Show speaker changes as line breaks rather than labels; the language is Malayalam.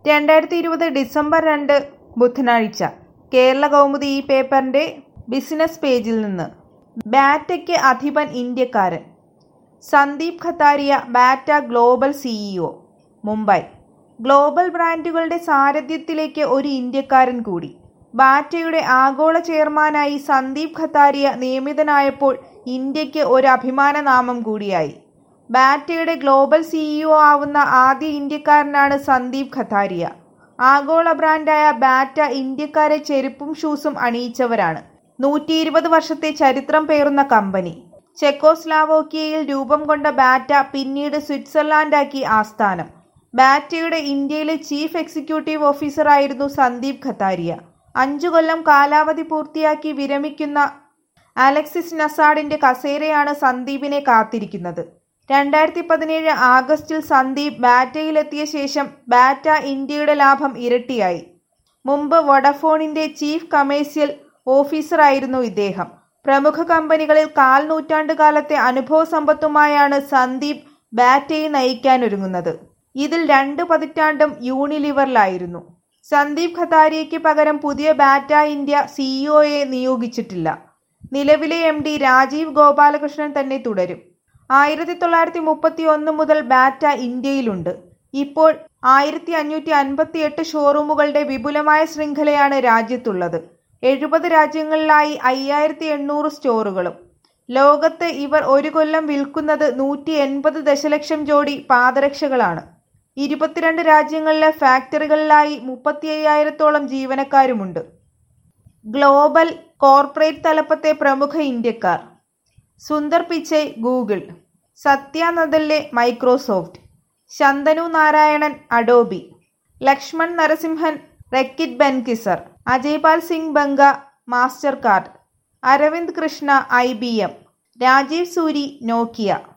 രണ്ടായിരത്തി ഇരുപത് ഡിസംബർ രണ്ട് ബുധനാഴ്ച കേരള കൗമുദി ഈ പേപ്പറിന്റെ ബിസിനസ് പേജിൽ നിന്ന് ബാറ്റയ്ക്ക് അധിപൻ ഇന്ത്യക്കാരൻ Sandeep Kataria Bata global CEO Mumbai global ബ്രാൻഡുകളുടെ സാരഥ്യത്തിലേക്ക് ഒരു ഇന്ത്യക്കാരൻ കൂടി ബാറ്റയുടെ ആഗോള ചെയർമാനായി സന്ദീപ് ഖത്താരിയ നിയമിതനായപ്പോൾ ഇന്ത്യക്ക് ഒരു അഭിമാന നാമം കൂടിയായി ബാറ്റയുടെ ഗ്ലോബൽ സിഇഒ ആവുന്ന ആദ്യ ഇന്ത്യക്കാരനാണ് സന്ദീപ് ഖത്താരിയ ആഗോള ബ്രാൻഡായ ബാറ്റ ഇന്ത്യക്കാരെ ചെരുപ്പും ഷൂസും അണിയിച്ചവരാണ് നൂറ്റി ഇരുപത് വർഷത്തെ ചരിത്രം പേറുന്ന കമ്പനി ചെക്കോസ്ലാവോക്കിയയിൽ രൂപം കൊണ്ട ബാറ്റ പിന്നീട് സ്വിറ്റ്സർലാൻഡാക്കി ആസ്ഥാനം ബാറ്റയുടെ ഇന്ത്യയിലെ ചീഫ് എക്സിക്യൂട്ടീവ് ഓഫീസറായിരുന്നു സന്ദീപ് ഖത്താരിയ അഞ്ചു കൊല്ലം കാലാവധി പൂർത്തിയാക്കി വിരമിക്കുന്ന അലക്സിസ് നസാഡിന്റെ കസേരയാണ് സന്ദീപിനെ കാത്തിരിക്കുന്നത് രണ്ടായിരത്തി പതിനേഴ് ആഗസ്റ്റിൽ സന്ദീപ് ബാറ്റയിലെത്തിയ ശേഷം ബാറ്റ ഇന്ത്യയുടെ ലാഭം ഇരട്ടിയായി മുമ്പ് വൊഡഫോണിന്റെ ചീഫ് കമേഴ്സ്യൽ ഓഫീസറായിരുന്നു ഇദ്ദേഹം പ്രമുഖ കമ്പനികളിൽ കാൽ നൂറ്റാണ്ട് കാലത്തെ അനുഭവ സമ്പത്തുമായാണ് സന്ദീപ് ബാറ്റയെ നയിക്കാനൊരുങ്ങുന്നത് ഇതിൽ രണ്ട് പതിറ്റാണ്ടും യൂണിലിവറിലായിരുന്നു സന്ദീപ് ഖത്താരിയയ്ക്ക് പകരം പുതിയ ബാറ്റ ഇന്ത്യ സിഇഒയെ നിയോഗിച്ചിട്ടില്ല നിലവിലെ എം ഡി രാജീവ് ഗോപാലകൃഷ്ണൻ തന്നെ തുടരും ആയിരത്തി തൊള്ളായിരത്തി മുപ്പത്തി ഒന്ന് മുതൽ ബാറ്റ ഇന്ത്യയിലുണ്ട് ഇപ്പോൾ ആയിരത്തി അഞ്ഞൂറ്റി അൻപത്തി എട്ട് ഷോറൂമുകളുടെ വിപുലമായ ശൃംഖലയാണ് രാജ്യത്തുള്ളത് എഴുപത് രാജ്യങ്ങളിലായി അയ്യായിരത്തി എണ്ണൂറ് സ്റ്റോറുകളും ലോകത്ത് ഇവർ ഒരു കൊല്ലം വിൽക്കുന്നത് നൂറ്റി എൺപത് ദശലക്ഷം ജോഡി പാദരക്ഷകളാണ് ഇരുപത്തിരണ്ട് രാജ്യങ്ങളിലെ ഫാക്ടറികളിലായി മുപ്പത്തി അയ്യായിരത്തോളം ജീവനക്കാരുമുണ്ട് ഗ്ലോബൽ കോർപ്പറേറ്റ് തലപ്പത്തെ പ്രമുഖ ഇന്ത്യക്കാർ Sundar Pichai Google Satya Nadella Microsoft Shantanu Narayen Adobe Lakshman Narasimhan Reckitt Benckiser Ajaypal Singh Banga Mastercard Arvind Krishna I B M Rajeev Suri Nokia